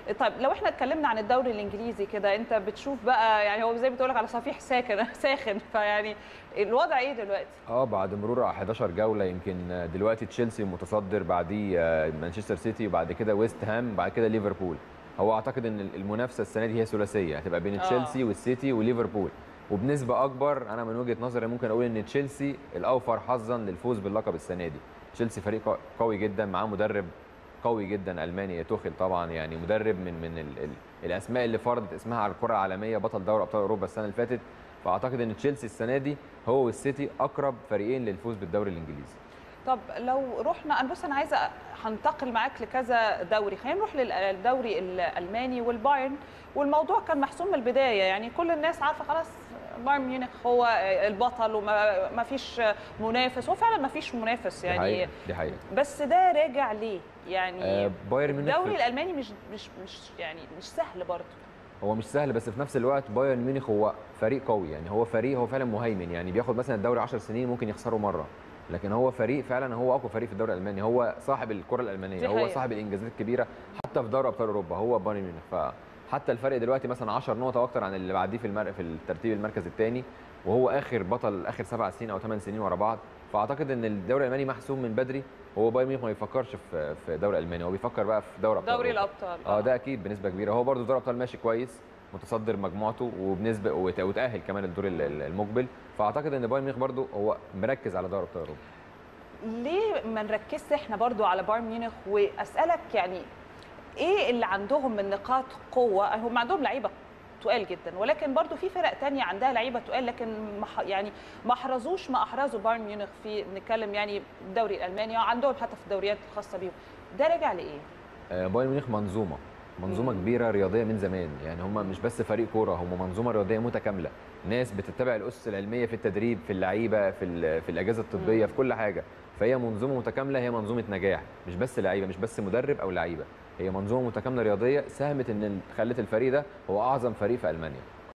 طيب لو احنا اتكلمنا عن الدوري الانجليزي كده انت بتشوف بقى يعني هو زي بتقول لك على صفيح ساخن ساخن فيعني الوضع ايه دلوقتي؟ اه بعد مرور على 11 جوله يمكن دلوقتي تشيلسي متصدر بعديه مانشستر سيتي وبعد كده ويست هام وبعد كده ليفربول هو اعتقد ان المنافسه السنه دي هي ثلاثيه هتبقى بين آه. تشيلسي والسيتي وليفربول وبنسبه اكبر انا من وجهه نظري ممكن اقول ان تشيلسي الاوفر حظا للفوز باللقب السنه دي تشيلسي فريق قوي جدا معاه مدرب قوي جدا الماني توخيل طبعا يعني مدرب من من ال ال الاسماء اللي فرضت اسمها على الكره العالميه بطل دوري ابطال اوروبا السنه اللي فاتت فاعتقد ان تشيلسي السنه دي هو والسيتي اقرب فريقين للفوز بالدوري الانجليزي طب لو رحنا انا بص انا عايزه هنتقل معاك لكذا دوري خلينا نروح للدوري الالماني والبايرن والموضوع كان محسوم من البدايه يعني كل الناس عارفه خلاص بايرن ميونخ هو البطل وما فيش منافس هو فعلا ما فيش منافس يعني دي حقيقة. دي حقيقة. بس ده راجع ليه يعني آه بايرن ميونخ الدوري الالماني مش مش مش يعني مش سهل برضه هو مش سهل بس في نفس الوقت بايرن ميونخ هو فريق قوي يعني هو فريق هو فعلا مهيمن يعني بياخد مثلا الدوري 10 سنين ممكن يخسره مره لكن هو فريق فعلا هو اقوى فريق في الدوري الالماني هو صاحب الكره الالمانيه هو صاحب الانجازات الكبيره حتى في دوري ابطال اوروبا هو بايرن ميونخ فحتى الفرق دلوقتي مثلا 10 نقطه اكتر عن اللي بعديه في المر... في الترتيب المركز الثاني وهو اخر بطل اخر سبع سنين او ثمان سنين ورا بعض فاعتقد ان الدوري الالماني محسوم من بدري هو بايرن ميونخ ما بيفكرش في في الدوري الالماني هو بيفكر بقى في دوري ابطال دوري الابطال اه ده اكيد بنسبه كبيره هو برده دوري الابطال ماشي كويس متصدر مجموعته وبنسبه وتاهل كمان الدور المقبل فاعتقد ان بايرن ميونخ برده هو مركز على دوري ابطال اوروبا ليه ما نركزش احنا برضو على بايرن ميونخ واسالك يعني ايه اللي عندهم من نقاط قوه هم عندهم لعيبه تقال جدا ولكن برضو في فرق تانية عندها لعيبه تقال لكن مح يعني ما احرزوش ما احرزوا بايرن ميونخ في نتكلم يعني الدوري الالماني عندهم حتى في الدوريات الخاصه بيهم ده راجع لايه؟ آه بايرن ميونخ منظومه منظومه كبيره رياضيه من زمان يعني هم مش بس فريق كوره هم منظومه رياضيه متكامله ناس بتتبع الاسس العلميه في التدريب في اللعيبه في في الاجهزه الطبيه في كل حاجه فهي منظومه متكامله هي منظومه نجاح مش بس لعيبه مش بس مدرب او لعيبه هي منظومه متكامله رياضيه ساهمت ان خلت الفريق ده هو اعظم فريق في المانيا